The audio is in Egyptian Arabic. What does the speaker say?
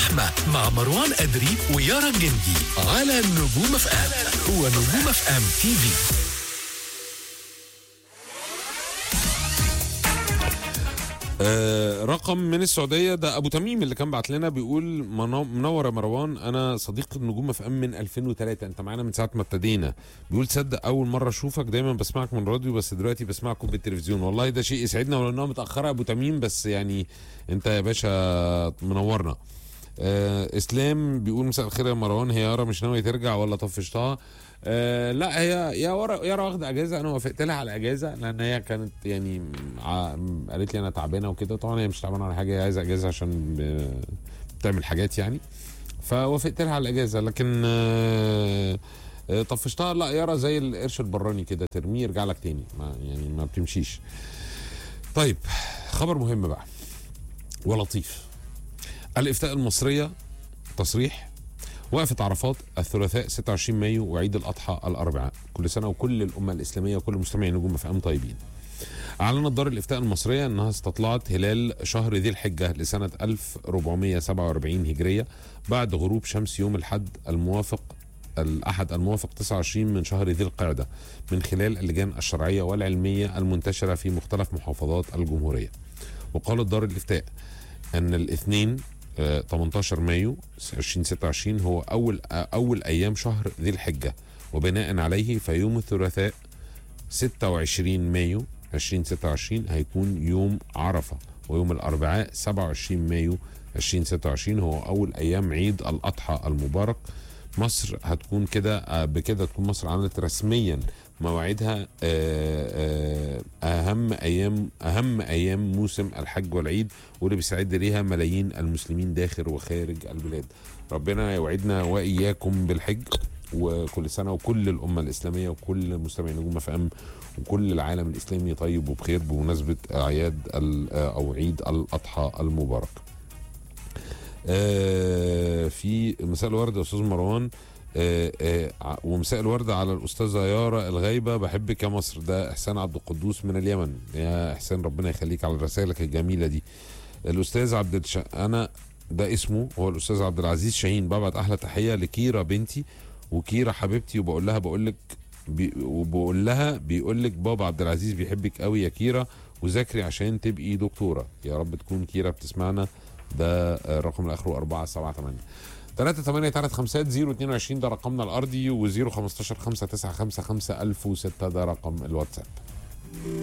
اللحمة مع مروان أدري ويارا الجندي على نجوم اف ام هو نجوم اف ام تي في آه رقم من السعوديه ده ابو تميم اللي كان بعت لنا بيقول منو- منور يا مروان انا صديق النجوم اف ام من 2003 انت معانا من ساعه ما ابتدينا بيقول تصدق اول مره اشوفك دايما بسمعك من الراديو بس دلوقتي بسمعكم بالتلفزيون والله ده شيء يسعدنا ولو انها متاخره يا ابو تميم بس يعني انت يا باشا منورنا آه اسلام بيقول مساء الخير يا مروان هي يارا مش ناويه ترجع ولا طفشتها آه لا هي يا ورا يارا واخده اجازه انا وافقت لها على اجازه لان هي كانت يعني ع- قالت لي انا تعبانه وكده طبعا هي مش تعبانه ولا حاجه هي عايزه اجازه عشان ب- بتعمل حاجات يعني فوافقت لها على الاجازه لكن آه، آه، طفشتها لا يارا زي القرش البراني كده ترميه يرجع لك تاني ما يعني ما بتمشيش طيب خبر مهم بقى ولطيف الافتاء المصريه تصريح وقفت عرفات الثلاثاء 26 مايو وعيد الاضحى الاربعاء كل سنه وكل الامه الاسلاميه وكل مستمعي نجوم اف ام طيبين اعلنت دار الافتاء المصريه انها استطلعت هلال شهر ذي الحجه لسنه 1447 هجريه بعد غروب شمس يوم الحد الموافق الاحد الموافق 29 من شهر ذي القعده من خلال اللجان الشرعيه والعلميه المنتشره في مختلف محافظات الجمهوريه وقالت دار الافتاء ان الاثنين آه، 18 مايو 2026 هو اول آه، اول ايام شهر ذي الحجه وبناء عليه فيوم الثلاثاء 26 مايو 2026 هيكون يوم عرفه ويوم الاربعاء 27 مايو 2026 هو اول ايام عيد الاضحى المبارك مصر هتكون كده آه، بكده تكون مصر عملت رسميا مواعيدها آه، آه، اهم ايام اهم ايام موسم الحج والعيد واللي بيساعد ليها ملايين المسلمين داخل وخارج البلاد ربنا يوعدنا واياكم بالحج وكل سنه وكل الامه الاسلاميه وكل مستمعي نجوم اف ام وكل العالم الاسلامي طيب وبخير بمناسبه اعياد ال- او عيد الاضحى المبارك. آه، في مساء الورد يا استاذ مروان آه، آه، ع- ومساء الورد على الاستاذه يارا الغايبه بحبك يا مصر ده احسان عبد القدوس من اليمن يا احسان ربنا يخليك على رسائلك الجميله دي الاستاذ عبد الش... انا ده اسمه هو الاستاذ عبد العزيز شاهين ببعت احلى تحيه لكيرا بنتي وكيرا حبيبتي وبقول لها بقول لك بي... وبقول لها بيقول لك بابا عبد العزيز بيحبك قوي يا كيرا وذاكري عشان تبقي دكتوره يا رب تكون كيرا بتسمعنا ده آه، رقم الاخر 478 3 8 3 5 0 22 ده رقمنا الارضي و0 15 5 9 5 5 1006 ده رقم الواتساب